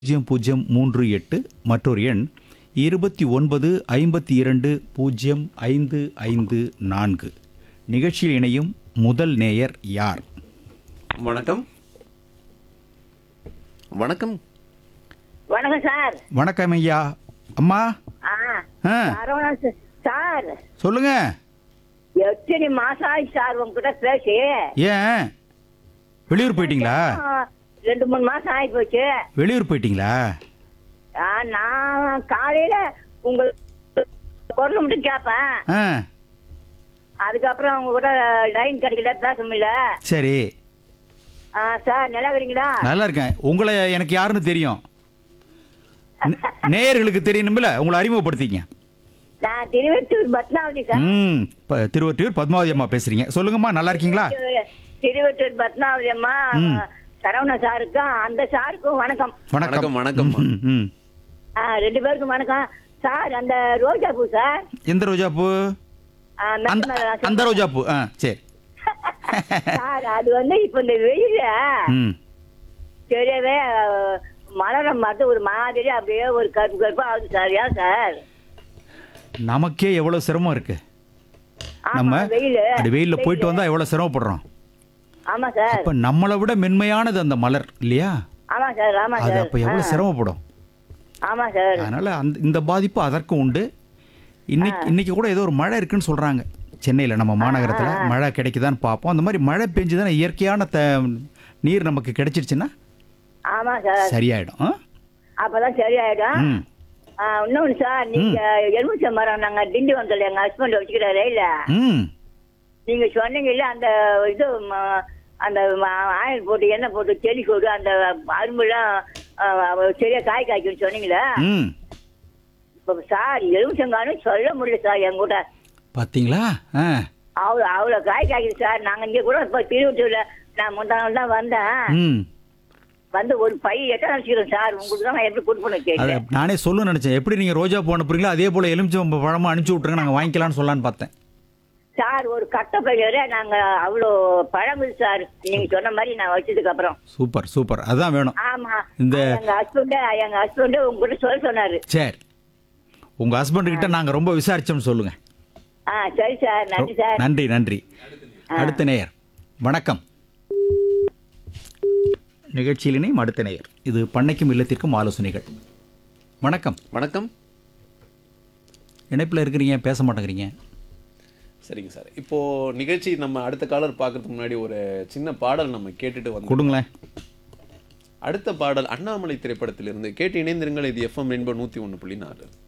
பூஜ்ஜியம் பூஜ்ஜியம் மூன்று எட்டு மற்றொரு எண் இருபத்தி ஒன்பது ஐம்பத்தி இரண்டு பூஜ்ஜியம் ஐந்து ஐந்து நான்கு நிகழ்ச்சியில் இணையும் முதல் நேயர் யார் வணக்கம் வணக்கம் வணக்கம் சார் வணக்கம் ஐயா அம்மா ஆ ஆ சரவணா சார். சார் சொல்லுங்க எத்தனை மாசம் ஆயிடுச்சு சார் உங்ககிட்ட பேசி ஏன் வெளியூர் போயிட்டீங்களா ஆ, ரெண்டு மூணு மாசம் ஆகி போச்சு வெளியூர் போயிட்டீங்களா ஆ, நான் காலையில உங்களுக்கு குரல் மட்டும் கேட்பேன் ஆ அதுக்கப்புறம் உங்க கூட லைன் கிடைக்கல பேச முடியல சரி ஆ, சார் நல்லா இருக்கிறீங்களா நல்லா இருக்கேன் உங்களை எனக்கு யாருன்னு தெரியும் நே- நேயர்களுக்கு தெரியணும்ல உங்களை அறிமுகப்படுத்திங்க நான் திருவெட்டூர் பத்மாவதி சார் ம் இப்போ திருவொற்றியூர் பத்மாவதி அம்மா பேசுறீங்க சொல்லுங்கம்மா நல்லா இருக்கீங்களா திருவெட்டூர் பத்மாவதி அம்மா ம். சரவணா சாருக்கும் அந்த சாருக்கும் வணக்கம் வணக்கம், வணக்கம். ம், ம். ஆ, ரெண்டு பேருக்கும் வணக்கம் சார் அந்த ரோஜா பூ சார் எந்த ரோஜா பூ ஆ, அந்த மெத்த மேல ராசி. அந்த ரோஜா பூ ஆ சரி சார் அது வந்து இப்ப இந்த வெயில ம் தெரியவே அஹ், மலரம் பார்த்து ஒரு மாதிரி அப்படியே ஒரு கருப்பு கருப்பா ஆகுது சார் ஏன் சார் நமக்கே எவ்வளவு சிரமம் இருக்கு ஆமா, நம்ம வெயிலு. அப்படி வெயில்ல போயிட்டு வெயிலு. வந்தா எவ்வளவு சிரமப்படுறோம் ஆமா சார் அப்ப நம்மளை விட மென்மையானது அந்த மலர் இல்லையா ஆமா சார் ஆமா அது சார் அப்ப எவ்வளவு ஆ, சிரமப்படும் ஆமா சார் அதனால அந்த இந்த பாதிப்பு அதற்கும் உண்டு இன்னைக்கு இன்னைக்கு கூட ஏதோ ஒரு மழை இருக்குன்னு சொல்றாங்க சென்னையில நம்ம மாநகரத்துல மழை கிடைக்குதான்னு பார்ப்போம் அந்த மாதிரி மழை பெஞ்சுதானே இயற்கையான த நீர் நமக்கு கிடைச்சிருச்சுன்னா ஆமா சார் சரியாயிடும் ஆ? அப்பதான் சரியாயிடும் ம் ஆ, இன்னொன்னு சார் நீங்க எலுமிச்சை மரம் நாங்க திண்டிவனத்துல எங்க ஹஸ்பண்ட் வச்சுக்கிறாரு இல்ல ம் நீங்க சொன்னீங்கல்ல அந்த இது ம- அந்த ம- ஆயில் போட்டு எண்ணெய் போட்டு செடி கொடு அந்த அரும்புலாம் ஆ, சரியா காய் காய்க்குன்னு சொன்னீங்களே ம் இப்ப சார் எலுமிச்சங்கானும் சொல்ல முடியல சார் என் கூட பாத்தீங்களா ஆ அவ்வளோ அவ்வளோ காய் காய்க்குது சார் நாங்க இங்க கூட இப்ப திருவட்டூர்ல நான் முந்தா நாள் தான் வந்தேன் ம் வந்து ஒரு பை எட்ட நினைச்சுக்கிறேன் சார் உங்களுக்கு தான் நான் எப்படி கொடுப்பேன்னு அதை கேட்டேன் நானே சொல்ல நினைச்சேன் எப்படி நீங்க ரோஜா பூ அனுப்புறீங்களோ அதே போல எலுமிச்சம் பழமும் அனுப்பிச்சு விட்டுருங்க நாங்க வாங்கிக்கலாம்னு சொல்லலான்னு பார்த்தேன் சார் ஒரு கட்ட பையரே நாங்க அவ்வளோ பழங்குது சார் நீங்க சொன்ன மாதிரி நான் வச்சதுக்கு அப்புறம் சூப்பர் சூப்பர் அதான் வேணும் ஆமா இந்த- எங்க ஹஸ்பண்ட் எங்க ஹஸ்பண்ட் உங்ககிட்ட சொல்ல சொன்னாரு சரி உங்க ஹஸ்பண்ட் கிட்ட நாங்க ரொம்ப விசாரிச்சோம்னு சொல்லுங்க ஆ சரி சார் நன்றி சார் நன்றி நன்றி அடுத்த நேயர் வணக்கம் நிகழ்ச்சியிலினே அடுத்த நேயர் இது பண்ணைக்கும் இல்லத்திற்கும் ஆலோசனைகள் வணக்கம் வணக்கம் இணைப்பில் இருக்கிறீங்க பேச மாட்டேங்கிறீங்க சரிங்க சார் இப்போ நிகழ்ச்சி நம்ம அடுத்த காலர் பார்க்கறதுக்கு முன்னாடி ஒரு சின்ன பாடல் நம்ம கேட்டுட்டு வந்து கொடுங்களேன் அடுத்த பாடல் அண்ணாமலை திரைப்படத்திலிருந்து கேட்டு இணைந்திருங்கள் இது எஃப்எம் ரெயின்போ நூத்தி ஒன்று புள்ளி நாலு